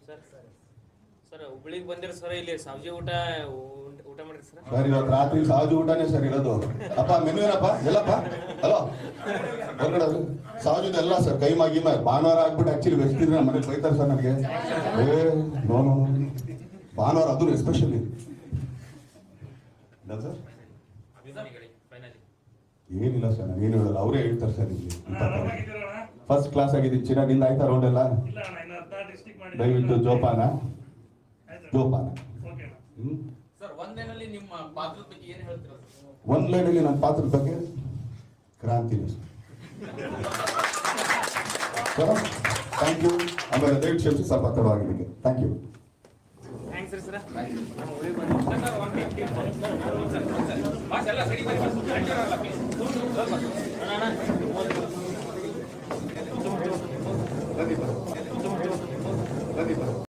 Sir sir ಹುಬ್ಳಿಗೆ ಬಂದಿರ sir ಇಲ್ಲಿ ಸಬ್ಜಿ ಊಟ ಊಟ- ಊಟ ಮಾಡಿರಿ ಸರ್ ಸರ್ ಇವತ್ತು ರಾತ್ರಿ ಸಾಜು ಊಟನೇ ಸರ್ ಇರೋದು ಅಪ್ಪ ಮೆನು ಏನಪ್ಪ ಎಲ್ಲಪ್ಪ ಹಲೋ ಹೊರಗಡೆ ಅದು. ಸಾಜುದು ಎಲ್ಲ ಸರ್ ಕೈಮಾ ಗೀಮಾ ಭಾನುವಾರ ಆಗ್ಬಿಟ್ಟು ಆಕ್ಚುಲಿ ಬೆಸ್ತಿದ್ರೆ ನಮ್ಮ ಮನೇಲಿ ಬೈತಾರೆ ಸರ್ ನನಗೆ ಏ ನೋ ನೋ ಭಾನುವಾರ ಅದು ಎಸ್ಪೆಷಲಿ ಸರ್ ಏನಿಲ್ಲ ಸರ್ ನಾನು ಏನು ಹೇಳಲ್ಲ ಅವರೇ ಹೇಳ್ತಾರೆ ಸರ್ ಇಲ್ಲಿ ಆರಾಮಾಗಿದ್ದೀರಣ್ಣ ಫಸ್ಟ್ ಕ್ಲಾಸ್ ಆಗಿದ್ದೀನಿ ಚಿನ್ನ ನಿಂದ ಆಯ್ತಾ ರೌಂಡ್ ಎಲ್ಲ ಇಲ್ಲ ಅಣ್ಣ ಇನ್ನು ಹದಿನಾರು ಡಿಸ್ಟಿಕ್ ಮಾಡಿ ದಯವಿಟ್ಟು ಜೋಪಾನ ಜೋಪಾನ ಓಕೆ ಅಣ್ಣ ಹ್ಮ್ ಸರ್ ಒಂದೇನಲ್ಲಿ ನಿಮ್ಮ ಪಾತ್ರದ ಬಗ್ಗೆ ಏನ್ ಹೇಳ್ತೀರಾ ಸರ್? ಒಂದ್ ಲೈನಲ್ಲಿ ನನ್ನ ಪಾತ್ರದ ಬಗ್ಗೆ ಕ್ರಾಂತಿ ಥ್ಯಾಂಕ್ ಯು ಆಮೇಲೆ ದಯವಿಟ್ಟು ಕ್ಷಮಿಸಿ ಸ್ವಲ್ಪ ತಡವಾಗಿದ್ದಕ್ಕೆ ಥ್ಯಾಂಕ್ ಯು ಥ್ಯಾಂಕ್ಸ್ ರೀ ಸರ್ ನಮ್ಮ ಹುಬ್ಳಿಗೆ ಬಂದಿರಿ ಬನ್ನಿ ಬನ್ನಿ ಬನ್ನಿ